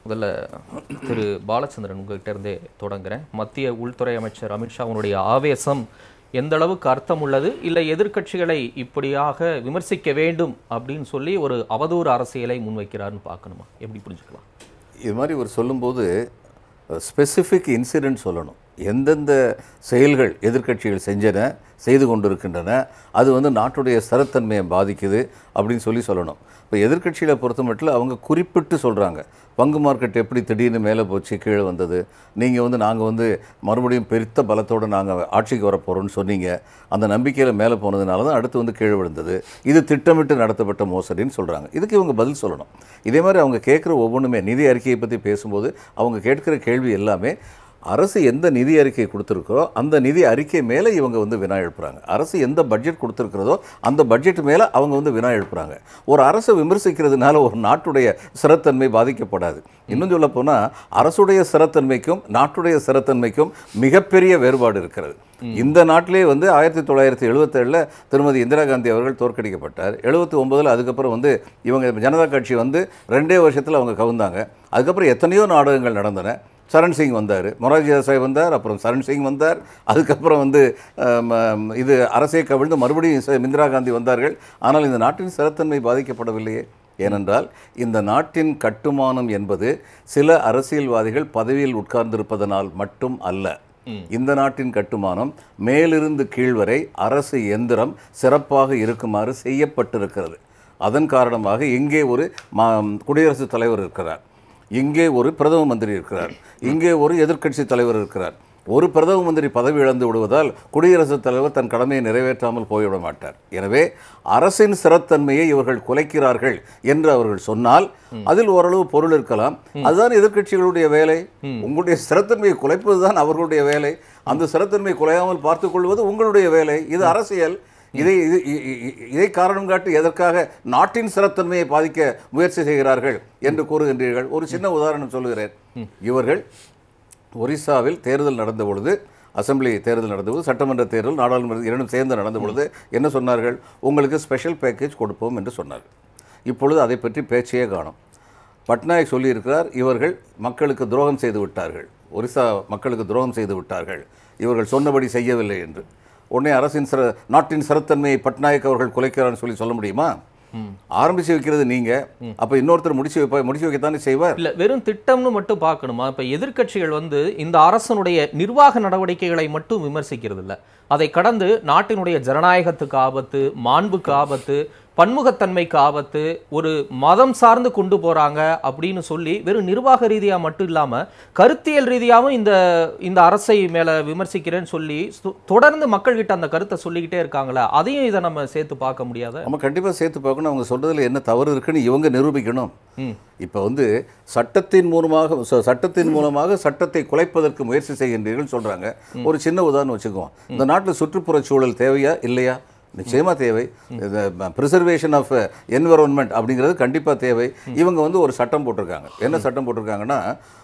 முதல்ல திரு பாலச்சந்திரன் உங்ககிட்ட இருந்தே தொடங்குறேன் மத்திய உள்துறை அமைச்சர் அமித்ஷா அவனுடைய ஆவேசம் எந்த அளவுக்கு அர்த்தம் உள்ளது இல்லை எதிர்க்கட்சிகளை இப்படியாக விமர்சிக்க வேண்டும் அப்படின்னு சொல்லி ஒரு அவதூறு அரசியலை முன்வைக்கிறாருன்னு பார்க்கணுமா எப்படி புரிஞ்சுக்கலாம் இது மாதிரி ஒரு சொல்லும்போது ஸ்பெசிஃபிக் இன்சிடென்ட் சொல்லணும் எந்தெந்த செயல்கள் எதிர்க்கட்சிகள் செஞ்சன செய்து கொண்டிருக்கின்றன அது வந்து நாட்டுடைய ஸ்திரத்தன்மையை பாதிக்குது அப்படின்னு சொல்லி சொல்லணும் இப்போ எதிர்க்கட்சிகளை பொறுத்த மட்டும் அவங்க குறிப்பிட்டு சொல்கிறாங்க பங்கு மார்க்கெட் எப்படி திடீர்னு மேலே போச்சு கீழே வந்தது நீங்கள் வந்து நாங்கள் வந்து மறுபடியும் பெருத்த பலத்தோடு நாங்கள் ஆட்சிக்கு வர போகிறோம்னு சொன்னீங்க அந்த நம்பிக்கையில் மேலே போனதுனால தான் அடுத்து வந்து கீழே விழுந்தது இது திட்டமிட்டு நடத்தப்பட்ட மோசடின்னு சொல்கிறாங்க இதுக்கு இவங்க பதில் சொல்லணும் இதே மாதிரி அவங்க கேட்குற ஒவ்வொன்றுமே நிதி அறிக்கையை பற்றி பேசும்போது அவங்க கேட்குற கேள்வி எல்லாமே அரசு எந்த நிதி அறிக்கை கொடுத்துருக்கோ அந்த நிதி அறிக்கை மேலே இவங்க வந்து வினா எழுப்புறாங்க அரசு எந்த பட்ஜெட் கொடுத்துருக்கிறதோ அந்த பட்ஜெட் மேலே அவங்க வந்து வினா எழுப்புறாங்க ஒரு அரசை விமர்சிக்கிறதுனால ஒரு நாட்டுடைய ஸ்திரத்தன்மை பாதிக்கப்படாது இன்னும் சொல்ல போனால் அரசுடைய ஸ்திரத்தன்மைக்கும் நாட்டுடைய ஸ்திரத்தன்மைக்கும் மிகப்பெரிய வேறுபாடு இருக்கிறது இந்த நாட்டிலே வந்து ஆயிரத்தி தொள்ளாயிரத்தி எழுபத்தேழில் திருமதி இந்திரா காந்தி அவர்கள் தோற்கடிக்கப்பட்டார் எழுபத்தி ஒன்பதில் அதுக்கப்புறம் வந்து இவங்க ஜனதா கட்சி வந்து ரெண்டே வருஷத்தில் அவங்க கவுந்தாங்க அதுக்கப்புறம் எத்தனையோ நாடகங்கள் நடந்தன சரண் சிங் வந்தார் மொரார்ஜி தேசாய் வந்தார் அப்புறம் சரண் சிங் வந்தார் அதுக்கப்புறம் வந்து ஆம், ஆம், இது அரசே கவிழ்ந்து மறுபடியும் ச- இந்திரா காந்தி வந்தார்கள் ஆனால் இந்த நாட்டின் ஸ்திரத்தன்மை பாதிக்கப்படவில்லையே ஏனென்றால் இந்த நாட்டின் கட்டுமானம் என்பது சில அரசியல்வாதிகள் பதவியில் உட்கார்ந்திருப்பதனால் மட்டும் அல்ல இந்த நாட்டின் கட்டுமானம் மேலிருந்து கீழ் வரை அரசு எந்திரம் சிறப்பாக இருக்குமாறு செய்யப்பட்டிருக்கிறது அதன் காரணமாக இங்கே ஒரு மா குடியரசுத் தலைவர் இருக்கிறார் இங்கே ஒரு பிரதம மந்திரி இருக்கிறார் இங்கே ஒரு எதிர்க்கட்சி தலைவர் இருக்கிறார் ஒரு பிரதம மந்திரி பதவி இழந்து விடுவதால் குடியரசுத் தலைவர் தன் கடமையை நிறைவேற்றாமல் போய்விட மாட்டார் எனவே அரசின் ஸ்திரத்தன்மையை இவர்கள் குலைக்கிறார்கள் என்று அவர்கள் சொன்னால் அதில் ஓரளவு பொருள் இருக்கலாம் அதுதான் எதிர்க்கட்சிகளுடைய வேலை உங்களுடைய ஸ்திரத்தன்மையை குலைப்பதுதான் அவர்களுடைய வேலை அந்த ஸ்திரத்தன்மையை குலையாமல் பார்த்துக் கொள்வது உங்களுடைய வேலை இது அரசியல் இதை இது இ- இ- இ- இதை காரணம் காட்டி எதற்காக நாட்டின் ஸ்திரத்தன்மையை பாதிக்க முயற்சி செய்கிறார்கள் என்று கூறுகின்றீர்கள் ஒரு சின்ன உதாரணம் சொல்லுகிறேன் இவர்கள் ஒரிசாவில் தேர்தல் நடந்த பொழுது அசெம்பிளி தேர்தல் நடந்தபோது சட்டமன்ற தேர்தல் நாடாளுமன்ற இரண்டும் சேர்ந்து நடந்த பொழுது என்ன சொன்னார்கள் உங்களுக்கு ஸ்பெஷல் பேக்கேஜ் கொடுப்போம் என்று சொன்னார்கள் இப்பொழுது அதை பற்றி பேச்சையே காணும் பட்நாயக் சொல்லியிருக்கிறார் இவர்கள் மக்களுக்கு துரோகம் செய்து விட்டார்கள் ஒரிசா மக்களுக்கு துரோகம் செய்து விட்டார்கள் இவர்கள் சொன்னபடி செய்யவில்லை என்று உடனே அரசின் சிற நாட்டின் சிறத்தன்மையை பட்நாயக் அவர்கள் குலைக்கிறான்னு சொல்லி சொல்ல முடியுமா ஆரம்பிச்சு வைக்கிறது நீங்க அப்ப இன்னொருத்தர் முடிச்சு வைப்பா முடிச்சு வைக்கத்தானே செய்வார் இல்ல வெறும் திட்டம்னு மட்டும் பார்க்கணுமா இப்ப எதிர்க்கட்சிகள் வந்து இந்த அரசனுடைய நிர்வாக நடவடிக்கைகளை மட்டும் விமர்சிக்கிறது இல்ல அதை கடந்து நாட்டினுடைய ஜனநாயகத்துக்கு ஆபத்து மாண்புக்கு ஆபத்து பன்முகத்தன்மைக்கு ஆபத்து ஒரு மதம் சார்ந்து கொண்டு போறாங்க அப்படின்னு சொல்லி வெறும் நிர்வாக ரீதியா மட்டும் இல்லாம கருத்தியல் ரீதியாவும் இந்த இந்த அரசை மேல விமர்சிக்கிறேன்னு சொல்லி சு- தொடர்ந்து மக்கள்கிட்ட அந்த கருத்தை சொல்லிக்கிட்டே இருக்காங்களா அதையும் இதை நம்ம சேர்த்து பார்க்க முடியாத நம்ம கண்டிப்பா சேர்த்து பார்க்கணும் அவங்க சொல்றதுல என்ன தவறு இருக்குன்னு இவங்க நிரூபிக்கணும் ம். இப்போ வந்து சட்டத்தின் மூலமாக ச- சட்டத்தின் மூலமாக சட்டத்தை குலைப்பதற்கு முயற்சி செய்கின்றீர்கள் சொல்றாங்க ஒரு சின்ன உதாரணம் வச்சுக்குவோம் இந்த நாட்டில் சுற்றுப்புற சூழல் தேவையா இல்லையா நிச்சயமா தேவை ப்ரிசர்வேஷன் ஆஃப் என்விரான்மெண்ட் அப்படிங்கிறது கண்டிப்பா தேவை இவங்க வந்து ஒரு சட்டம் போட்டிருக்காங்க என்ன சட்டம் போட்டிருக்காங்கன்னா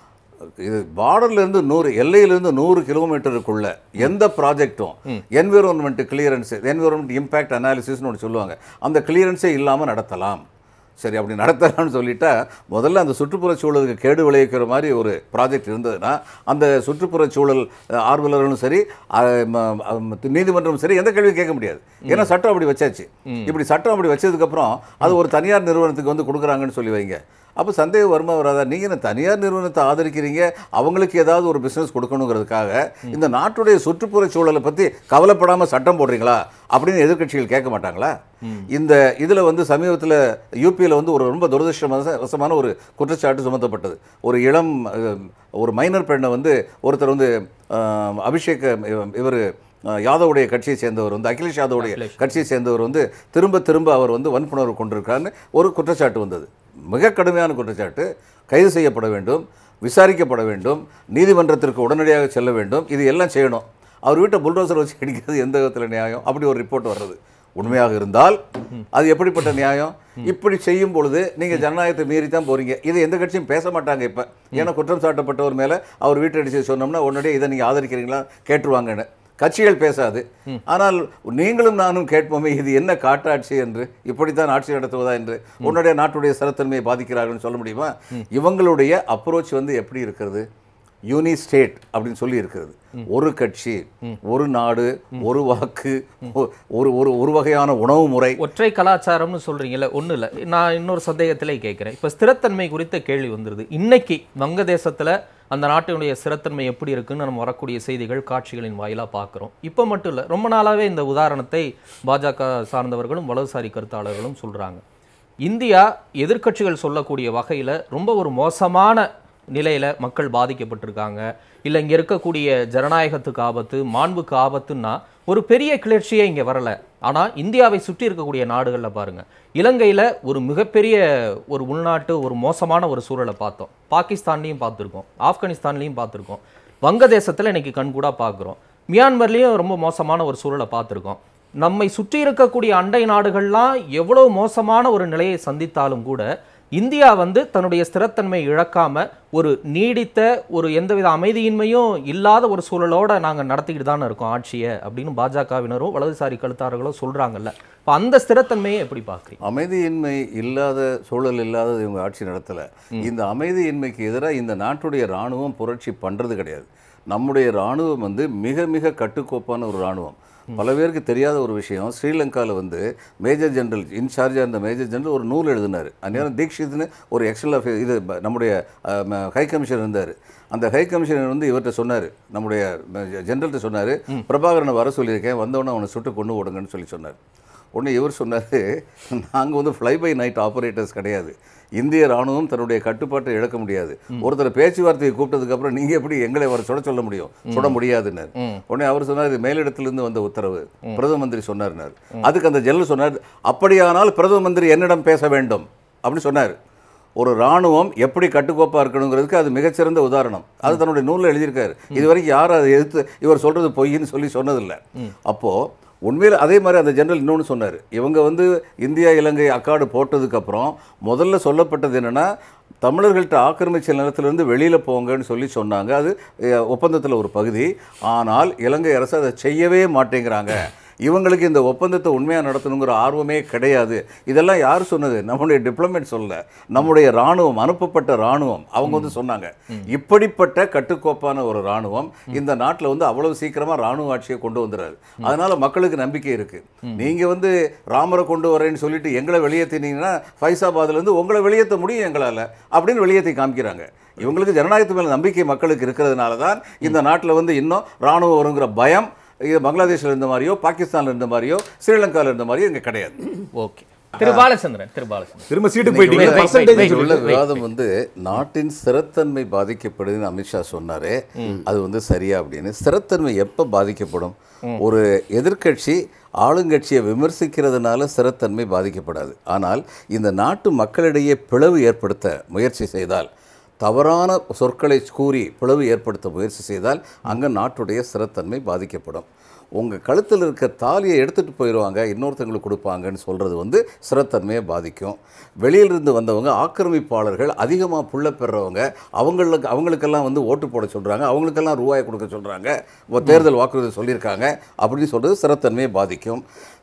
இது பார்டர்ல இருந்து நூறு எல்லையிலிருந்து நூறு கிலோமீட்டருக்குள்ள எந்த ப்ராஜெக்ட்டும் என்விரான்மெண்ட் கிளியரன்ஸ் என்விரான்மெண்ட் இம்பாக்ட் அனாலிசிஸ்னு ஒன்று சொல்லுவாங்க அந்த கிளியரன்ஸே இல்லாமல் நடத்தலாம் சரி அப்படி நடத்தலாம்னு சொல்லிட்டா முதல்ல அந்த சுற்றுப்புற சூழலுக்கு கேடு விளைவிக்கிற மாதிரி ஒரு ப்ராஜெக்ட் இருந்ததுன்னா அந்த சுற்றுப்புற சூழல் அஹ், ஆர்வலர்களும் சரி அஹ், ம- ம- நீதிமன்றமும் சரி எந்த கேள்வியும் கேட்க முடியாது ஏன்னா சட்டம் அப்படி வச்சாச்சு இப்படி சட்டம் அப்படி வச்சதுக்கப்புறம் அது ஒரு தனியார் நிறுவனத்துக்கு வந்து கொடுக்குறாங்கன்னு சொல்லி வைங்க அப்போ சந்தேகம் வருமா வராதா நீங்கள் என்ன தனியார் நிறுவனத்தை ஆதரிக்கிறீங்க அவங்களுக்கு ஏதாவது ஒரு பிஸ்னஸ் கொடுக்கணுங்கிறதுக்காக இந்த நாட்டுடைய சுற்றுப்புற சூழலை பற்றி கவலைப்படாமல் சட்டம் போடுறீங்களா அப்படின்னு எதிர்க்கட்சிகள் கேட்க மாட்டாங்களா இந்த இதில் வந்து சமீபத்தில் யூபியில் வந்து ஒரு ரொம்ப துரதிருஷ்டவசமான ஒரு குற்றச்சாட்டு சுமத்தப்பட்டது ஒரு இளம் அஹ், ஒரு மைனர் பெண்ணை வந்து ஒருத்தர் வந்து அஹ், அபிஷேக் இவர் யாதவுடைய கட்சியை சேர்ந்தவர் வந்து அகிலேஷ் யாதவுடைய கட்சியை சேர்ந்தவர் வந்து திரும்ப திரும்ப அவர் வந்து வன்புணர்வு கொண்டிருக்காருன்னு ஒரு குற்றச்சாட்டு வந்தது மிக கடுமையான குற்றச்சாட்டு கைது செய்யப்பட வேண்டும் விசாரிக்கப்பட வேண்டும் நீதிமன்றத்திற்கு உடனடியாக செல்ல வேண்டும் இது எல்லாம் செய்யணும் அவர் வீட்டை புல்டோசர் வச்சு அடிக்கிறது எந்த விதத்தில் நியாயம் அப்படி ஒரு ரிப்போர்ட் வர்றது உண்மையாக இருந்தால் அது எப்படிப்பட்ட நியாயம் இப்படி செய்யும் பொழுது நீங்கள் ஜனநாயகத்தை மீறி தான் போறீங்க இதை எந்த கட்சியும் பேச மாட்டாங்க இப்போ ஏன்னா குற்றம் சாட்டப்பட்டவர் மேலே அவர் வீட்டை அடிச்சு சொன்னோம்னா உடனடியே இதை நீங்கள் ஆதரிக்கிறீங்களா கேட்டுருவாங்கன்னு கட்சிகள் பேசாது ஆனால் நீங்களும் நானும் கேட்போமே இது என்ன காட்டாட்சி என்று இப்படித்தான் ஆட்சி நடத்துவதா என்று உன்னுடைய நாட்டுடைய ஸ்திரத்தன்மையை பாதிக்கிறார்கள் சொல்ல முடியுமா இவங்களுடைய அப்ரோச் வந்து எப்படி இருக்கிறது யூனி ஸ்டேட் அப்படின்னு சொல்லி இருக்கிறது ஒரு கட்சி ஒரு நாடு ஒரு வாக்கு ஒ- ஒரு ஒரு ஒரு வகையான உணவு முறை ஒற்றை கலாச்சாரம்னு சொல்றீங்கல்ல ஒண்ணு இல்ல நான் இன்னொரு சந்தேகத்திலே கேட்கிறேன் இப்ப ஸ்திரத்தன்மை குறித்த கேள்வி வந்துருது இன்னைக்கு வங்கதேசத்துல அந்த நாட்டினுடைய ஸ்திரத்தன்மை எப்படி இருக்குன்னு நம்ம வரக்கூடிய செய்திகள் காட்சிகளின் வாயிலா பார்க்குறோம் இப்போ மட்டும் இல்ல ரொம்ப நாளாவே இந்த உதாரணத்தை பாஜக சார்ந்தவர்களும் வலதுசாரி கருத்தாளர்களும் சொல்றாங்க இந்தியா எதிர்க்கட்சிகள் சொல்லக்கூடிய வகையில ரொம்ப ஒரு மோசமான நிலையில மக்கள் பாதிக்கப்பட்டிருக்காங்க இல்ல இங்க இருக்கக்கூடிய ஜனநாயகத்துக்கு ஆபத்து மாண்புக்கு ஆபத்துன்னா ஒரு பெரிய கிளர்ச்சியே இங்க வரல ஆனா இந்தியாவை சுற்றி இருக்கக்கூடிய நாடுகள்ல பாருங்க இலங்கையில ஒரு மிகப்பெரிய ஒரு உள்நாட்டு ஒரு மோசமான ஒரு சூழலை பார்த்தோம் பாகிஸ்தான்லயும் பார்த்துருக்கோம் ஆப்கானிஸ்தான்லயும் பார்த்துருக்கோம் வங்கதேசத்துல இன்னைக்கு கண்கூடா பார்க்குறோம் மியான்மர்லயும் ரொம்ப மோசமான ஒரு சூழலை பார்த்துருக்கோம் நம்மை சுற்றி இருக்கக்கூடிய அண்டை நாடுகள்லாம் எவ்வளவு மோசமான ஒரு நிலையை சந்தித்தாலும் கூட இந்தியா வந்து தன்னுடைய ஸ்திரத்தன்மை இழக்காம ஒரு நீடித்த ஒரு எந்தவித அமைதியின்மையும் இல்லாத ஒரு சூழலோட நாங்க நடத்திக்கிட்டு தானே இருக்கோம் ஆட்சியை அப்படின்னு பாஜகவினரும் வலதுசாரி கழுத்தாளர்களும் சொல்றாங்கல்ல இப்போ அந்த ஸ்திரத்தன்மையை எப்படி பார்க்குறீங்க அமைதியின்மை இல்லாத சூழல் இல்லாத இவங்க ஆட்சி நடத்தல இந்த அமைதியின்மைக்கு எதிராக இந்த நாட்டுடைய ராணுவம் புரட்சி பண்றது கிடையாது நம்முடைய ராணுவம் வந்து மிக மிக கட்டுக்கோப்பான ஒரு ராணுவம் பல பேருக்கு தெரியாத ஒரு விஷயம் ஸ்ரீலங்காவில் வந்து மேஜர் ஜெனரல் இன்சார்ஜாக இருந்த மேஜர் ஜெனரல் ஒரு நூல் எழுதினார் அந்நேரம் தீக்ஷித்னு ஒரு எக்ஸல் ஆஃப் இது ப- நம்முடைய ஹை கமிஷனர் இருந்தார் அந்த ஹை கமிஷனர் வந்து இவர்கிட்ட சொன்னார் நம்முடைய ஜெனரல்கிட்ட சொன்னார் பிரபாகரனை வர சொல்லியிருக்கேன் வந்தவொடனே அவனை சுட்டு கொண்டு விடுங்கன்னு சொல்லி சொன்னார் உடனே இவர் சொன்னார் நாங்கள் வந்து ஃப்ளை பை நைட் ஆப்ரேட்டர்ஸ் கிடையாது இந்திய ராணுவம் தன்னுடைய கட்டுப்பாட்டை இழக்க முடியாது ஒருத்தர் பேச்சுவார்த்தையை கூப்பிட்டதுக்கப்புறம் நீங்கள் எப்படி எங்களை வர சுட சொல்ல முடியும் சுட முடியாதுன்னார் உடனே அவர் சொன்னார் இது மேலிடத்திலிருந்து வந்த உத்தரவு பிரதம மந்திரி சொன்னார்னார் அதுக்கு அந்த ஜெனரல் சொன்னார் அப்படியானால் பிரதம மந்திரி என்னிடம் பேச வேண்டும் அப்படின்னு சொன்னார் ஒரு ராணுவம் எப்படி கட்டுக்கோப்பாக இருக்கணுங்கிறதுக்கு அது மிகச்சிறந்த உதாரணம் அது தன்னுடைய நூலில் எழுதியிருக்காரு இது வரைக்கும் யாரும் அதை எதிர்த்து இவர் சொல்றது பொய்ன்னு சொல்லி சொன்னதில்லை அப்போது உண்மையில் அதே மாதிரி அந்த ஜெனரல் இன்னொன்று சொன்னார் இவங்க வந்து இந்தியா இலங்கை அக்காடு போட்டதுக்கப்புறம் முதல்ல சொல்லப்பட்டது என்னென்னா தமிழர்கள்ட்ட ஆக்கிரமிச்ச நிலத்திலிருந்து வெளியில் போங்கன்னு சொல்லி சொன்னாங்க அது ஒப்பந்தத்தில் ஒரு பகுதி ஆனால் இலங்கை அரசு அதை செய்யவே மாட்டேங்கிறாங்க இவங்களுக்கு இந்த ஒப்பந்தத்தை உண்மையாக நடத்தணுங்கிற ஆர்வமே கிடையாது இதெல்லாம் யார் சொன்னது நம்முடைய டிப்ளமேட் சொல்ல நம்முடைய ராணுவம் அனுப்பப்பட்ட ராணுவம் அவங்க வந்து சொன்னாங்க இப்படிப்பட்ட கட்டுக்கோப்பான ஒரு ராணுவம் இந்த நாட்டில் வந்து அவ்வளவு சீக்கிரமாக ராணுவ ஆட்சியை கொண்டு வந்துடாது அதனால மக்களுக்கு நம்பிக்கை இருக்கு நீங்க வந்து ராமரை கொண்டு வரேன்னு சொல்லிட்டு எங்களை வெளியேற்றினீங்கன்னா ஃபைசாபாத்லேருந்து உங்களை வெளியேற்ற முடியும் எங்களால் அப்படின்னு வெளியேற்றி காமிக்கிறாங்க இவங்களுக்கு ஜனநாயகத்து மேல நம்பிக்கை மக்களுக்கு இருக்கிறதுனால தான் இந்த நாட்டில் வந்து இன்னும் ராணுவம் வருங்கிற பயம் இது பங்களாதேஷ்ல இருந்த மாதிரியோ பாகிஸ்தான்ல இருந்த மாதிரியோ ஸ்ரீலங்கால இருந்த மாதிரியோ இங்க கிடையாது ஓகே திரு பாலச்சந்திரன் திரு பாலச்சந்திரன் திரும்ப சீட்டுக்கு இன்னைக்கு போயிட்டீங்க wait, wait, percentage wait, இன்னைக்கு உள்ள wait, விவாதம் வந்து நாட்டின் ஸ்திரத்தன்மை பாதிக்கப்படுதுன்னு அமித்ஷா சொன்னாரு அது வந்து சரியா அப்படின்னு ஸ்திரத்தன்மை எப்ப பாதிக்கப்படும் ஒரு எதிர்க்கட்சி ஆளுங்கட்சியை விமர்சிக்கிறதுனால ஸ்திரத்தன்மை பாதிக்கப்படாது ஆனால் இந்த நாட்டு மக்களிடையே பிளவு ஏற்படுத்த முயற்சி செய்தால் தவறான சொற்களை கூறி பிளவு ஏற்படுத்த முயற்சி செய்தால் அங்கே நாட்டுடைய ஸ்திரத்தன்மை பாதிக்கப்படும் உங்கள் கழுத்தில் இருக்க தாலியை எடுத்துகிட்டு போயிடுவாங்க இன்னொருத்தங்களுக்கு கொடுப்பாங்கன்னு சொல்கிறது வந்து ஸ்திரத்தன்மையை பாதிக்கும் வெளியிலிருந்து வந்தவங்க ஆக்கிரமிப்பாளர்கள் அதிகமாக புள்ள பெறவங்க அவங்களுக்கு அவங்களுக்கெல்லாம் வந்து ஓட்டு போட சொல்கிறாங்க அவங்களுக்கெல்லாம் ரூபாய் கொடுக்க சொல்கிறாங்க தேர்தல் வாக்குறுதி சொல்லியிருக்காங்க அப்படின்னு சொல்கிறது ஸ்திரத்தன்மையை பாதிக்கும்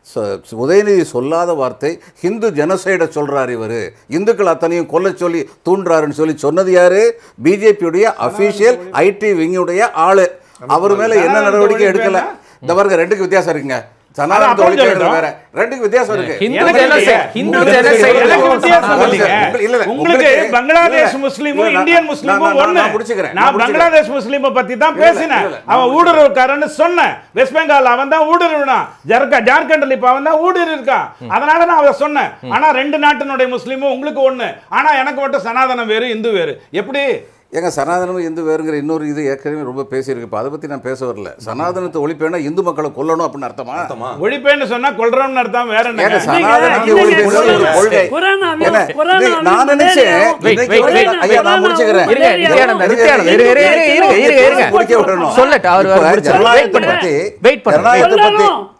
ச- உதயநிதி சொல்லாத வார்த்தை ஹிந்து ஜெனசைட சொல்றார் இவர் இந்துக்கள் அத்தனையும் கொல்ல சொல்லி தூண்டுறாருன்னு சொல்லி சொன்னது யாரு பிஜேபியுடைய அபிஷியல் ஐடி விங்குடைய ஆளு அவர் மேல என்ன நடவடிக்கை எடுக்கல இந்த பாருங்க ரெண்டுக்கு வித்தியாசம் இருக்குங்க சனாதனத்தை அப்புறம் ஒழிக்கிறது சொல்லட்டும். வேற ரெண்டுக்கு வித்தியாசம் இருக்கு ஹிந்து எனக்கு ஜனசை இல்லையே. ஹிந்து உங்களுக்கு ஜனசை எனக்கு வித்தியாசம் இல்ல, இல்லைங்க. இல்ல, இல்ல, இல்ல, உங்களுக்கு உங்களுக்கு- பங்களாதேஷ் இல்ல, முஸ்லீமும் இல்ல, இந்தியன் நான் முஸ்லீமும் நான் ஒண்ணு நான் முடிச்சுக்கிறேன், நான் நான் முடிச்சுக்கிறேன். பங்களாதேஷ் முஸ்லீமை பத்தி தான் இல்ல, பேசினேன் இல்ல, நான் அவன் ஊடுருவக்காரன்னு சொன்னேன் வெஸ்ட் பெங்கால் அவன் தான் ஊடுருவினான் ஜர்கா ஜார்க்கண்ட்ல இப்ப அவன் தான் ஊடுருவி இருக்கான் அதனால நான் அதை சொன்னேன் ஆனா ரெண்டு நாட்டினுடைய முஸ்லீமும் உங்களுக்கு ஒண்ணு ஆனா எனக்கு மட்டும் சனாதனம் வேறு இந்து வேறு எப்படி ஏங்க சனாதனம் இந்து வேறுங்கிற இன்னொரு இது ஏற்கனவே ரொம்ப பேசியிருக்கு இப்போ அதை பற்றி நான் பேச வரல சனாதனத்தை ஒழிப்பேன்னா இந்து மக்களை கொல்லணும் அப்படின்னு அர்த்தமா ஒழிப்பேன்னு சொன்னா கொல்றோம்னு அர்த்தம் வேற ஏங்க என்ன சனாதனத்தை இல்லைங்க, ஒழிப்புங்கிறது ஒரு இல்லைங்க. கொள்கை குரானாவையும் என்ன? குரானாவையும் இது நான் நினைச்சேன் மலேரியாவும் Wait, இன்னைக்கு wait, wait. ஐயா நான் முடிச்சுக்கிறேன் இருங்க நித்யானந்தா நித்யானந்தா இருங்க இருங்க இருங்க இருங்க இருங்க முடிக்க விடணும். சொல்லட்டு அவர் இப்ப அவர் முடிச்சு ஜனநாயகத்தை வெயிட் பண்ணுங்க பத்தி வெயிட் பண்ணுங்க ஜனநாயகத்தை பத்தி சொல்லணும்.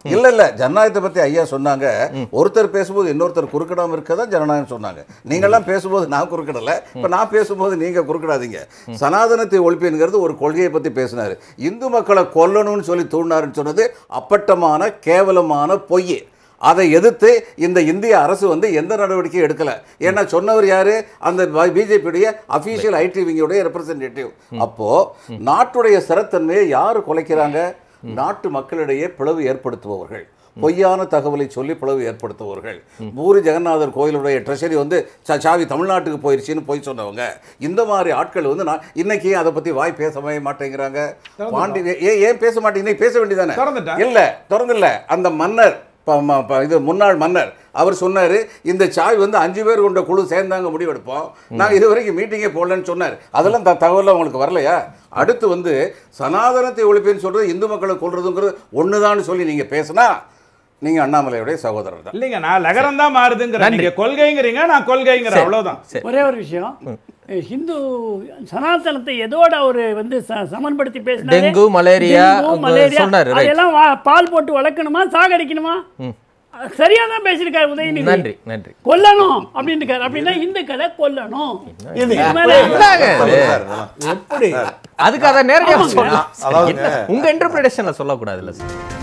இல்ல இல்ல ஜனநாயகத்தை பத்தி ஐயா சொன்னாங்க ஒருத்தர் பேசும்போது இன்னொருத்தர் குறுக்கிடாம இருக்கதான் ஜனநாயகம் சொன்னாங்க நீங்கெல்லாம் பேசும்போது நான் குறுக்கிடல இப்ப நான் பேசும்போது நீங்க குறுக்கிடாதீங்க சனாதனத்தை ஒழிப்புங்கிறது ஒரு கொள்கையை பத்தி பேசினாரு இந்து மக்களை கொல்லணும்னு சொல்லி தூண்டினாருன்னு சொன்னது அப்பட்டமான கேவலமான பொய் அதை எதிர்த்து இந்த இந்திய அரசு வந்து எந்த நடவடிக்கையும் எடுக்கல ஏன்னா சொன்னவர் யாரு அந்த பிஜேபியுடைய அபிஷியல் ஐடி விங்கியுடைய ரெப்ரசன்டேட்டிவ் அப்போ நாட்டுடைய ஸ்திரத்தன்மையை யார் குலைக்கிறாங்க நாட்டு மக்களிடையே பிளவு ஏற்படுத்துபவர்கள் பொய்யான தகவலை சொல்லி பிளவு ஏற்படுத்துபவர்கள் பூரி ஜெகநாதர் கோயிலுடைய ட்ரெஷரி வந்து சா- சாவி தமிழ்நாட்டுக்கு போயிருச்சுன்னு போய் சொன்னவங்க இந்த மாதிரி ஆட்கள் வந்து நான் இன்னைக்கு அதை பத்தி வாய் பேசவே மாட்டேங்கிறாங்க பாண்டி ஏன் ஏன் பேச மாட்டேங்க பேச வேண்டியதானே திறந்துட்டேன். இல்ல திறந்தில்ல அந்த மன்னர் ப- ம- ப- இது முன்னாள் மன்னர் அவர் சொன்னாரு இந்த சாய் வந்து அஞ்சு பேர் கொண்ட குழு சேர்ந்தாங்க முடிவெடுப்போம் நாங்க இது வரைக்கும் மீட்டிங்கே போடலன்னு சொன்னார் அதெல்லாம் த- தகவல் உங்களுக்கு வரலையா அடுத்து வந்து சனாதனத்தை ஒழிப்பேன்னு சொல்றது இந்து மக்களை கொள்றதுங்கிறது ஒண்ணுதான்னு சொல்லி நீங்க பேசினா நீங்க அண்ணாமலையுடைய சகோதரர் தான் இல்லைங்க நான் லகரம் தான் மாறுதுங்கிற நன்றி. நீங்க கொள்கைங்கிறீங்க நான் கொள்கைங்கிற அவ்வளவுதான் சரி. ஒரே ஒரு விஷயம் ஹிந்து சனாதனத்தை எதோட அவர் வந்து ச- சமன்படுத்தி பேசினாரு டெங்கு, மலேரியா, டெங்கு, உங்க மலேரியா சொன்னாரு, right. அதெல்லாம் வா- பால் போட்டு வளர்க்கணுமா சாகடிக்கணுமா சரியா தான் பேசியிருக்காரு உதயநிதி நன்றி நன்றி கொல்லணும் அப்படின்னு இருக்காரு அப்படின்னா இந்துக்களை கொல்லணும் இது இதுக்கு மேல என்னங்க இது? எப்படி அதுக்கு அதை நேரடியாக ஆமாங்க. சொல்லலாம் அதாவதுங்க உங்க இன்டர்பிரேஷன்ல சொல்லக்கூடாதுல்ல சார்